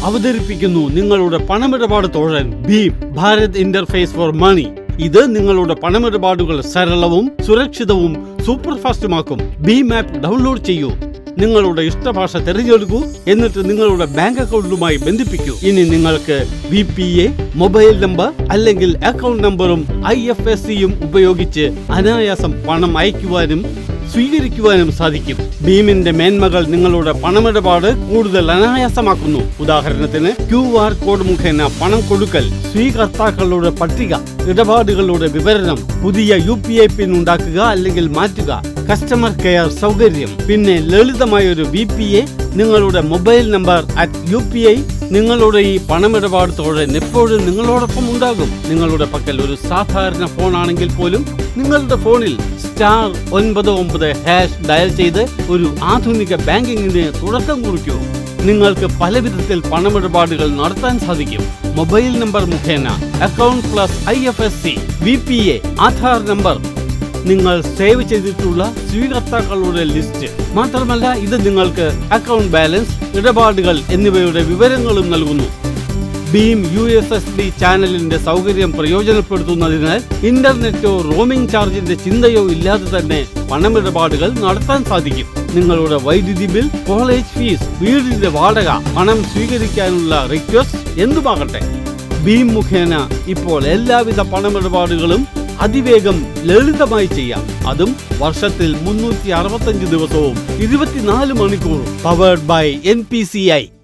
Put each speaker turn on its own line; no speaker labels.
അവതരിപ്പിക്കുന്നു നിങ്ങളുടെ പണമിടപാട് തോഴൻ ഭീം ഭാരത് ഇന്റർഫേസ് ഫോർ മണി ഇത് നിങ്ങളുടെ പണമിടപാടുകൾ സരളവും സുരക്ഷിതവും സൂപ്പർ ഫാസ്റ്റുമാക്കും ഭീം ആപ്പ് ഡൗൺലോഡ് ചെയ്യൂ നിങ്ങളുടെ ഇഷ്ടഭാഷ തിരഞ്ഞെടുക്കൂ എന്നിട്ട് നിങ്ങളുടെ ബാങ്ക് അക്കൗണ്ടുമായി ബന്ധിപ്പിക്കൂ ഇനി നിങ്ങൾക്ക് V P A mobile number അല്ലെങ്കിൽ അക്കൗണ്ട് നമ്പറും ഐ എഫ് എസ് സിയും ഉപയോഗിച്ച് അനായാസം പണം അയക്കുവാനും സ്വീകരിക്കുവാനും സാധിക്കും ഭീമിന്റെ മേന്മകൾ നിങ്ങളുടെ പണമിടപാട് കൂടുതൽ അനായാസമാക്കുന്നു ഉദാഹരണത്തിന് ക്യു ആർ കോഡ് മുഖേന പണം കൊടുക്കൽ സ്വീകർത്താക്കളുടെ പട്ടിക ഇടപാടുകളുടെ വിവരണം പുതിയ യു പി ഐ പിൻ ഉണ്ടാക്കുക അല്ലെങ്കിൽ മാറ്റുക കസ്റ്റമർ കെയർ സൗകര്യം പിന്നെ ലളിതമായ ഒരു വി പി എ നിങ്ങളുടെ mobile number at U P I നിങ്ങളുടെ ഈ പണമിടപാട് തോഴൻ എപ്പോഴും നിങ്ങളോടൊപ്പം ഉണ്ടാകും നിങ്ങളുടെ പക്കൽ ഒരു സാധാരണ ഫോൺ ആണെങ്കിൽ പോലും നിങ്ങളുടെ ഫോണിൽ സ്റ്റാർ ഒൻപത് ഒമ്പത് ഹാഷ് ഡയൽ ചെയ്ത് ഒരു ആധുനിക ബാങ്കിങ്ങിന് തുടക്കം കുറിക്കൂ നിങ്ങൾക്ക് പല വിധത്തിൽ പണമിടപാടുകൾ നടത്താൻ സാധിക്കും മൊബൈൽ നമ്പർ മുഖേന account plus I F S C V P A Aadhaar number നിങ്ങൾ സേവ് ചെയ്തിട്ടുള്ള സ്വീകർത്താക്കളുടെ ലിസ്റ്റ് മാത്രമല്ല ഇത് നിങ്ങൾക്ക് അക്കൗണ്ട് ബാലൻസ് ഇടപാടുകൾ എന്നിവയുടെ വിവരങ്ങളും നൽകുന്നു ഭീം യു എസ് എസ് ഡി ചാനലിന്റെ സൗകര്യം പ്രയോജനപ്പെടുത്തുന്നതിനാൽ ഇന്റർനെറ്റോ റോമിംഗ് ചാർജിന്റെ ചിന്തയോ ഇല്ലാതെ തന്നെ പണമിടപാടുകൾ നടത്താൻ സാധിക്കും നിങ്ങളുടെ വൈദ്യുതി ബിൽ കോളേജ് ഫീസ് വീടിന്റെ വാടക പണം സ്വീകരിക്കാനുള്ള റിക്വസ്റ്റ് എന്തുമാകട്ടെ ഭീം മുഖേന ഇപ്പോൾ എല്ലാവിധ പണമിടപാടുകളും അതിവേഗം ലളിതമായി ചെയ്യാം അതും വർഷത്തിൽ മുന്നൂറ്റി അറുപത്തഞ്ച് ദിവസവും ഇരുപത്തിനാല് മണിക്കൂറും powered by N P C I